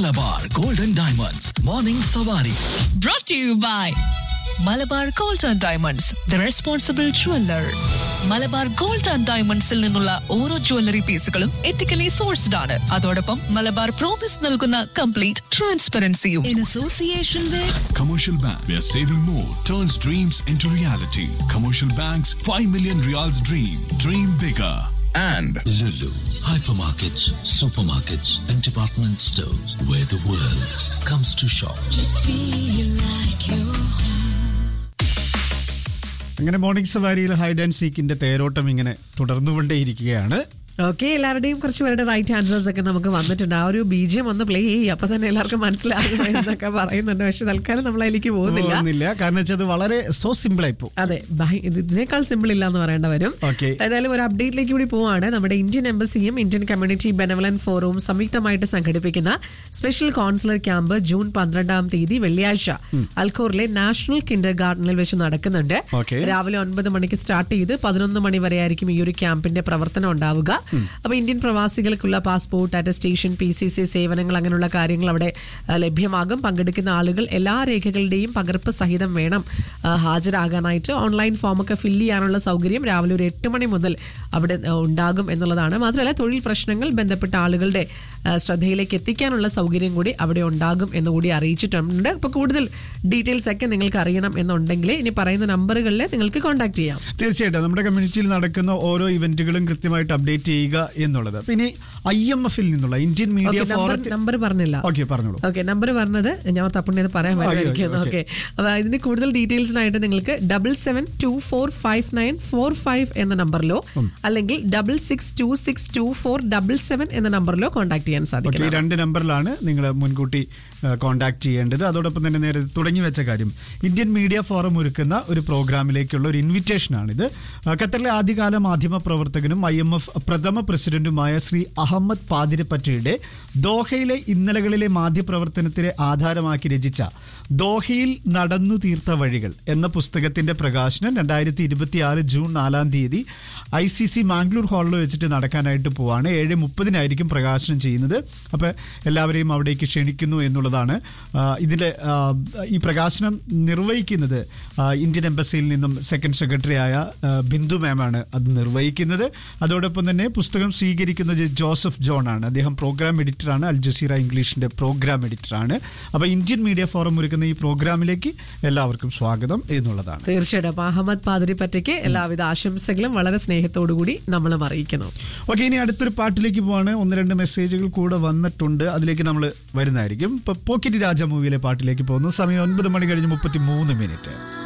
Malabar golden diamonds morning സവാരി brought to you by Malabar gold and diamonds the responsible jeweller Malabar gold and ഡയമണ്ട്സിൽ നിന്നുള്ള ഓരോ jewellery പീസുകളും ethically sourced ആണ് അതോടൊപ്പം മലബാർ പ്രോമിസ് നൽകുന്ന കംപ്ലീറ്റ് ട്രാൻസ്പെറൻസിയും in association Commercial Bank, where saving more turns dreams into reality. Commercial Bank's 5 million reals dream. Dream bigger. and Lulu, hypermarkets, supermarkets, and department stores where the world comes to shop. അങ്ങനെ morning സവാരിയിൽ hide and സീക്കിന്റെ തേരോട്ടം ഇങ്ങനെ തുടർന്നുകൊണ്ടേയിരിക്കുകയാണ് okay എല്ലാവരുടെയും കുറച്ച് പേരുടെ right answers ഒക്കെ നമുക്ക് വന്നിട്ടുണ്ട് ആ ഒരു ബീജിയം ഒന്ന് പ്ലേ ചെയ്യും അപ്പൊ തന്നെ എല്ലാവർക്കും മനസ്സിലാകും എന്നൊക്കെ പറയുന്നുണ്ട് പക്ഷെ തൽക്കാലം നമ്മൾ അതിലേക്ക് പോകുന്നില്ല പോകുന്നില്ല കാരണം വെച്ചാൽ അത് വളരെ സോ സിമ്പിൾ ആയി പോകും അതെ ഭയ- ഇത് ഇതിനേക്കാൾ സിമ്പിൾ ഇല്ല എന്ന് പറയേണ്ട വരും Okay. ഏതായാലും ഒരു അപ്ഡേറ്റിലേക്ക് കൂടി പോവാണ് നമ്മുടെ ഇന്ത്യൻ എംബസിയും ഇന്ത്യൻ കമ്മ്യൂണിറ്റി ബെനവലൻ ഫോറവും സംയുക്തമായിട്ട് സംഘടിപ്പിക്കുന്ന സ്പെഷ്യൽ കോൺസുലർ ക്യാമ്പ് ജൂൺ പന്ത്രണ്ടാം തീയതി വെള്ളിയാഴ്ച അൽഖോറിലെ നാഷണൽ കിൻഡർ ഗാർഡനിൽ വെച്ച് നടക്കുന്നുണ്ട് Okay. രാവിലെ ഒൻപത് മണിക്ക് സ്റ്റാർട്ട് ചെയ്ത് പതിനൊന്ന് മണി വരെ ആയിരിക്കും ഈ ഒരു ക്യാമ്പിന്റെ പ്രവർത്തനം ഉണ്ടാവുക അപ്പൊ ഇന്ത്യൻ പ്രവാസികൾക്കുള്ള passport attestation P C C സേവനങ്ങൾ അങ്ങനെയുള്ള കാര്യങ്ങൾ അവിടെ ആ, ലഭ്യമാകും പങ്കെടുക്കുന്ന ആളുകൾ എല്ലാ രേഖകളുടെയും പകർപ്പ് സഹിതം വേണം ആ, ഹാജരാകാനായിട്ട് ഓൺലൈൻ ഫോമൊക്കെ ഫില്ല് ചെയ്യാനുള്ള സൗകര്യം രാവിലെ ഒരു എട്ട് മണി മുതൽ അവിടെ ആ, ഉണ്ടാകും എന്നുള്ളതാണ് മാത്രമല്ല തൊഴിൽ പ്രശ്നങ്ങൾ ബന്ധപ്പെട്ട ആളുകളുടെ ആ, ശ്രദ്ധയിലേക്ക് എത്തിക്കാനുള്ള സൗകര്യം കൂടി അവിടെ ഉണ്ടാകും എന്നുകൂടി അറിയിച്ചിട്ടുണ്ട് അപ്പോൾ കൂടുതൽ ഡീറ്റെയിൽസ് ഒക്കെ നിങ്ങൾക്ക് അറിയണം എന്നുണ്ടെങ്കിൽ ഇനി പറയുന്ന നമ്പറുകളിൽ നിങ്ങൾക്ക് കോൺടാക്ട് ചെയ്യാം തീർച്ചയായിട്ടും നമ്മുടെ കമ്മ്യൂണിറ്റിയിൽ നടക്കുന്ന ഓരോ ഇവന്റുകളും കൃത്യമായിട്ട് അപ്ഡേറ്റ് ചെയ്യുക എന്നുള്ളത് പിന്നെ ഐ എം എഫിൽ നിന്നുള്ള Indian media okay number forum number പറഞ്ഞില്ല ഓക്കെ പറഞ്ഞോളൂ ഓക്കെ നമ്പർ പറഞ്ഞത് ഞാൻ തപ്പുണ്ണിയത് പറയാൻ ഓക്കേ, വരുമായിരിക്കും ഓക്കേ, ഓക്കെ അപ്പൊ ഇതിന്റെ കൂടുതൽ ഡീറ്റെയിൽസിനായിട്ട് നിങ്ങൾക്ക് double seven two four five nine four five എന്ന നമ്പറിലോ അല്ലെങ്കിൽ double six two six two four double seven എന്ന നമ്പറിലോ കോൺടാക്ട് ചെയ്യാൻ ഓക്കെ ഈ സാധിക്കും രണ്ട് നമ്പറിലാണ് നിങ്ങൾ മുൻകൂട്ടി കോൺടാക്ട് ചെയ്യേണ്ടത് അതോടൊപ്പം തന്നെ നേരെ തുടങ്ങി വെച്ച കാര്യം ഇന്ത്യൻ മീഡിയ ഫോറം ഒരുക്കുന്ന ഒരു പ്രോഗ്രാമിലേക്കുള്ള ഒരു ഇൻവിറ്റേഷൻ ആണിത് ആ, ഖത്തറിലെ ആദ്യകാല മാധ്യമ പ്രവർത്തകനും ഐ എം എഫ് പ്രഥമ പ്രസിഡന്റുമായ ശ്രീ അഹമ്മദ് പാതിരപ്പറ്റയുടെ ദോഹയിലെ ഇന്നലകളിലെ മാധ്യപ്രവർത്തനത്തിനെ ആധാരമാക്കി രചിച്ച ദോഹയിൽ നടന്നു തീർത്ത വഴികൾ എന്ന പുസ്തകത്തിന്റെ പ്രകാശനം രണ്ടായിരത്തി ഇരുപത്തി ആറ് ജൂൺ നാലാം തീയതി ഐ സി സി മാംഗ്ലൂർ ഹാളിൽ വെച്ചിട്ട് നടക്കാനായിട്ട് പോവാണ് ഏഴ് മുപ്പതിനായിരിക്കും പ്രകാശനം ചെയ്യുന്നത് അപ്പോൾ എല്ലാവരെയും അവിടേക്ക് ക്ഷണിക്കുന്നു എന്നുള്ളതാണ് ആ, ഇതിലെ ആ, ഈ പ്രകാശനം നിർവഹിക്കുന്നത് ആ, ഇന്ത്യൻ എംബസിയിൽ നിന്നും സെക്കൻഡ് സെക്രട്ടറി ആയ ആ, ബിന്ദു മാമാണ് അത് നിർവഹിക്കുന്നത് അതോടൊപ്പം തന്നെ പുസ്തകം സ്വീകരിക്കുന്നത് ജോസഫ് ജോൺ ആണ് അദ്ദേഹം പ്രോഗ്രാം എഡിറ്ററാണ് അൽ ജസീറ ഇംഗ്ലീഷിന്റെ പ്രോഗ്രാം എഡിറ്ററാണ് അപ്പോൾ ഇന്ത്യൻ മീഡിയ ഫോറം ഒരുക്കുന്ന ഈ പ്രോഗ്രാമിലേക്ക് എല്ലാവർക്കും സ്വാഗതം എന്നുള്ളതാണ് തീർച്ചയായിട്ടും അപ്പൊ അഹമ്മദ് പാതിരിപ്പറ്റയ്ക്ക് എല്ലാവിധ ആശംസകളും വളരെ സ്നേഹത്തോടു കൂടി നമ്മളും അറിയിക്കുന്നു ഓക്കെ ഇനി അടുത്തൊരു പാട്ടിലേക്ക് പോവാണ് ഒന്ന് രണ്ട് മെസ്സേജുകൾ കൂടെ വന്നിട്ടുണ്ട് അതിലേക്ക് നമ്മൾ വരുന്നതായിരിക്കും ഇപ്പൊ പോക്കറ്റ് രാജ മൂവിയിലെ പാട്ടിലേക്ക് പോകുന്നു സമയം ഒൻപത് മണി കഴിഞ്ഞ് മുപ്പത്തി മൂന്ന് മിനിറ്റ്